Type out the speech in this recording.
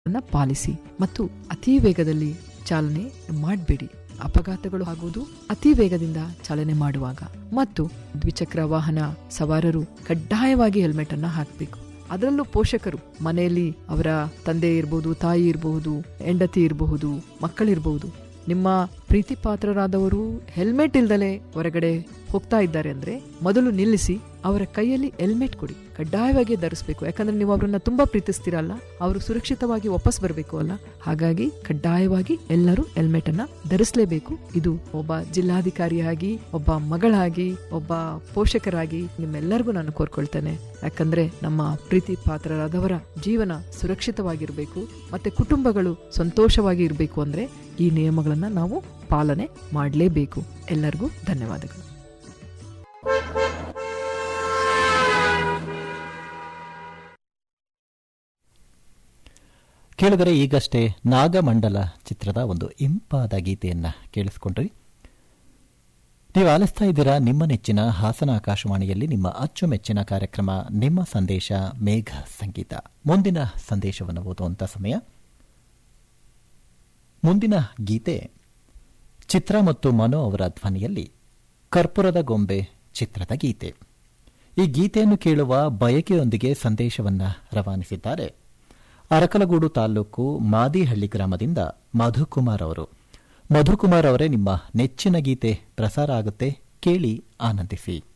policy ಮತ್ತು ಅತಿ ವೇಗದಲ್ಲಿ ಚಾಲನೆ ಮಾಡಬೇಡಿ ಅಪಘಾತಗಳು ಆಗುವುದು ಅತಿ ವೇಗದಿಂದ ಚಾಲನೆ ಮಾಡುವಾಗ ಮತ್ತು ದ್ವಿಚಕ್ರ ವಾಹನ ಸವಾರರು ಕಡ್ಡಾಯವಾಗಿ ಹೆಲ್ಮೆಟ್ ಅನ್ನ ಹಾಕಬೇಕು ಅದರಲ್ಲೂ ಪೋಷಕರು ಮನೆಯಲ್ಲಿ ಅವರ ತಂದೆ ಇರಬಹುದು ತಾಯಿ ಇರಬಹುದು ಹೆಂಡತಿ ಇರಬಹುದು ಮಕ್ಕಳಿರಬಹುದು ನಿಮ್ಮ ಪ್ರೀತಿ ಪಾತ್ರರಾದವರು ಹೆಲ್ಮೆಟ್ ಇಲ್ದಲೆ ಹೊರಗಡೆ ಹೋಗ್ತಾ ಇದ್ದಾರೆ ಅಂದ್ರೆ ಮೊದಲು ನಿಲ್ಲಿಸಿ ಅವರ ಕೈಯಲ್ಲಿ ಹೆಲ್ಮೆಟ್ ಕೊಡಿ ಕಡ್ಡಾಯವಾಗಿ ಧರಿಸಬೇಕು ಯಾಕಂದ್ರೆ ನೀವು ಅವರನ್ನ ತುಂಬಾ ಪ್ರೀತಿಸ್ತೀರಲ್ಲ ಅವರು ಸುರಕ್ಷಿತವಾಗಿ ವಾಪಸ್ ಬರಬೇಕು ಅಲ್ಲ ಹಾಗಾಗಿ ಕಡ್ಡಾಯವಾಗಿ ಎಲ್ಲರೂ ಹೆಲ್ಮೆಟ್ ಅನ್ನ ಧರಿಸಲೇಬೇಕು ಇದು ಒಬ್ಬ ಜಿಲ್ಲಾಧಿಕಾರಿಯಾಗಿ ಒಬ್ಬ ಮಗಳಾಗಿ ಒಬ್ಬ ಪೋಷಕರಾಗಿ ನಿಮ್ಮೆಲ್ಲರಿಗೂ ನಾನು ಕೋರ್ಕೊಳ್ತೇನೆ ಯಾಕಂದ್ರೆ ನಮ್ಮ ಪ್ರೀತಿ ಪಾತ್ರರಾದವರ ಜೀವನ ಸುರಕ್ಷಿತವಾಗಿರಬೇಕು ಮತ್ತೆ ಕುಟುಂಬಗಳು ಸಂತೋಷವಾಗಿ ಇರಬೇಕು ಅಂದ್ರೆ ಈ ನಿಯಮಗಳನ್ನ ನಾವು ಪಾಲನೆ ಮಾಡಲೇಬೇಕು ಎಲ್ಲರಿಗೂ ಧನ್ಯವಾದಗಳು ಕೇಳಿದರೆ ಈಗಷ್ಟೇ ನಾಗಮಂಡಲ ಚಿತ್ರದ ಒಂದು ಇಂಪಾದ ಗೀತೆಯನ್ನ ಕೇಳಿಸ್ಕೊಂಡ್ರಿ ನೀವು ಆಲಿಸ್ತಾ ಇದ್ದೀರಾ ನಿಮ್ಮ ನೆಚ್ಚಿನ ಹಾಸನ ಆಕಾಶವಾಣಿಯಲ್ಲಿ ನಿಮ್ಮ ಅಚ್ಚುಮೆಚ್ಚಿನ ಕಾರ್ಯಕ್ರಮ ನಿಮ್ಮ ಸಂದೇಶ ಮೇಘ ಸಂಗೀತ ಮುಂದಿನ ಸಂದೇಶವನ್ನು ಓದುವಂತ ಸಮಯ ಮುಂದಿನ ಗೀತೆ ಚಿತ್ರ ಮತ್ತು ಮನೋ ಅವರ ಧ್ವನಿಯಲ್ಲಿ ಕರ್ಪೂರದ ಗೊಂಬೆ ಚಿತ್ರದ ಗೀತೆ ಈ ಗೀತೆಯನ್ನು ಕೇಳುವ ಬಯಕೆಯೊಂದಿಗೆ ಸಂದೇಶವನ್ನ ರವಾನಿಸಿದ್ದಾರೆ ಅರಕಲಗೂಡು ತಾಲೂಕು ಮಾದಿಹಳ್ಳಿ ಗ್ರಾಮದಿಂದ ಮಧುಕುಮಾರ್ ಅವರು ಮಧುಕುಮಾರ್ ಅವರೇ ನಿಮ್ಮ ನೆಚ್ಚಿನ ಗೀತೆ ಪ್ರಸಾರ ಆಗುತ್ತೆ ಕೇಳಿ ಆನಂದಿಸಿ